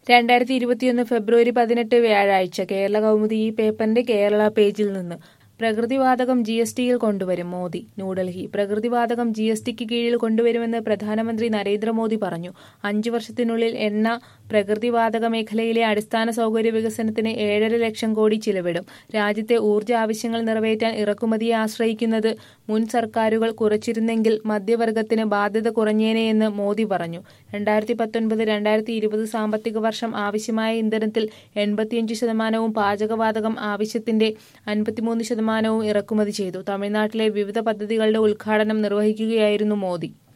രണ്ടായിരത്തി ഇരുപത്തിയൊന്ന് ഫെബ്രുവരി പതിനെട്ട് വ്യാഴാഴ്ച കേരള കൗമുദി ഈ പേപ്പറിന്റെ കേരള പേജിൽ നിന്ന് പ്രകൃതിവാതകം ജി എസ് ടിയിൽ കൊണ്ടുവരും മോദി ന്യൂഡൽഹി പ്രകൃതിവാതകം ജി എസ് ടിക്ക് കീഴിൽ കൊണ്ടുവരുമെന്ന് പ്രധാനമന്ത്രി നരേന്ദ്രമോദി പറഞ്ഞു അഞ്ചു വർഷത്തിനുള്ളിൽ എണ്ണ പ്രകൃതിവാതക മേഖലയിലെ അടിസ്ഥാന സൗകര്യ വികസനത്തിന് ഏഴര ലക്ഷം കോടി ചിലവിടും രാജ്യത്തെ ഊർജ്ജ ആവശ്യങ്ങൾ നിറവേറ്റാൻ ഇറക്കുമതിയെ ആശ്രയിക്കുന്നത് മുൻ സർക്കാരുകൾ കുറച്ചിരുന്നെങ്കിൽ മധ്യവർഗത്തിന് ബാധ്യത കുറഞ്ഞേനെയെന്ന് മോദി പറഞ്ഞു രണ്ടായിരത്തി പത്തൊൻപത് രണ്ടായിരത്തി ഇരുപത് സാമ്പത്തിക വർഷം ആവശ്യമായ ഇന്ധനത്തിൽ എൺപത്തിയഞ്ച് ശതമാനവും പാചകവാതകം ആവശ്യത്തിന്റെ അൻപത്തിമൂന്ന് ശതമാനവും ഇറക്കുമതി ചെയ്തു തമിഴ്നാട്ടിലെ വിവിധ പദ്ധതികളുടെ ഉദ്ഘാടനം നിർവഹിക്കുകയായിരുന്നു മോദി